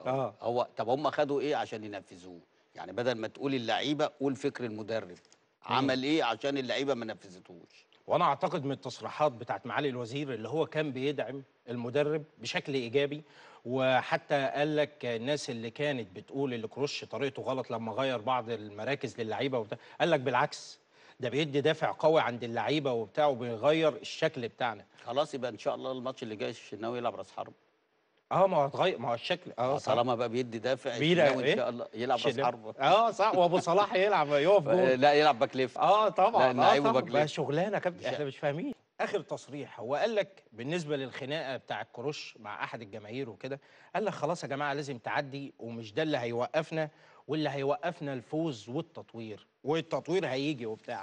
اه هو طب هم خدوا ايه عشان ينفذوه يعني بدل ما تقول اللعيبه قول فكر المدرب عمل ايه عشان اللعيبه ما نفذتوش وانا اعتقد من التصريحات بتاعت معالي الوزير اللي هو كان بيدعم المدرب بشكل ايجابي وحتى قال لك الناس اللي كانت بتقول اللي كروش طريقته غلط لما غير بعض المراكز للعيبه وبتاع قال لك بالعكس ده بيدي دافع قوي عند اللعيبه وبتاع وبيغير الشكل بتاعنا خلاص يبقى ان شاء الله الماتش اللي جاي الشناوي يلعب راس حرب اه ما هو اتغير ما هو الشكل اه آه، صح طالما بقى بيدي دافع بيلا الشناوي إيه؟ ان شاء الله يلعب راس شناوي. حرب اه صح وابو صلاح يلعب يقف آه، جول لا يلعب باك ليفت اه طبعا لا، اللعيب اه طبعا وباك بقى ليفت. شغلانه يا كابتن مش- احنا مش فاهمين اخر تصريح هو قال لك بالنسبه للخناقه بتاع الكروش مع احد الجماهير وكده قال لك خلاص يا جماعه لازم تعدي ومش ده اللي هيوقفنا واللي هيوقفنا الفوز والتطوير والتطوير هيجي وبتاع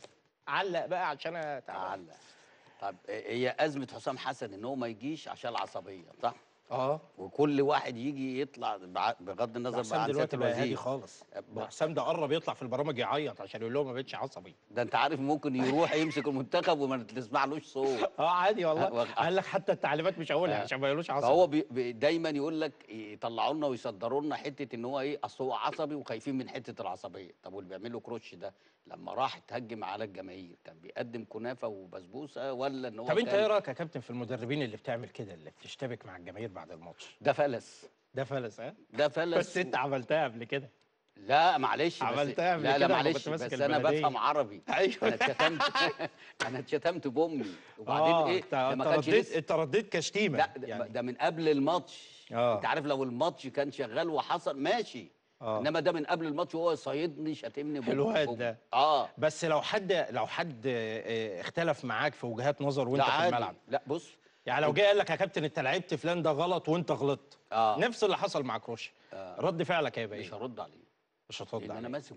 علق بقى عشان أتعلق. تعالى طب هي ازمه حسام حسن ان هو ما يجيش عشان العصبيه صح اه وكل واحد يجي يطلع بع- بغض ده النظر بقى حسام عن سياده دلوقتي بقى هادي الوزير خالص ب- ده حسام ده قرب يطلع في البرامج يعيط عشان يقول لهم ما بقتش عصبي ده انت عارف ممكن يروح يمسك المنتخب وما تسمعلوش صوت اه عادي والله آه، قال لك حتى التعليمات مش هقولها آه. عشان ما يقولوش عصبي فهو بي بي دايما يقول لك يطلعوا لنا ويصدروا لنا حته ان هو ايه اصل هو عصبي وخايفين من حته العصبيه طب واللي بيعمل له كروش ده لما راح اتهجم على الجماهير كان بيقدم كنافه وبسبوسه ولا ان هو طب انت كان- ايه رايك يا كابتن في المدربين اللي بتعمل كده اللي بتشتبك مع الجماهير بعد الماتش ده فلس ده فلس ها ده فلس بس انت عملتها قبل كده لا معلش بس عملتها قبل لا كده لا لما معلش كنت ماسك بس انا البلدية. بفهم عربي ايوه انا اتشتمت انا اتشتمت بامي وبعدين آه، ايه انت ده انت ما كانش رديت لسه انت رديت كشتيمه لا ده, يعني ده من قبل الماتش آه. انت عارف لو الماتش كان شغال وحصل ماشي آه. انما ده من قبل الماتش وهو صايدني شاتمني بأم- الواد بأم. ده. اه بس لو حد لو حد آه، اختلف معاك في وجهات نظر وانت لا في عادي الملعب لا بص يعني لو جه قال لك يا كابتن انت لعبت فلان ده غلط وانت غلطت آه. نفس اللي حصل مع كروش رد فعلك هيبقى مش ايه هرد عليه مش هترد لان انا عليه ماسك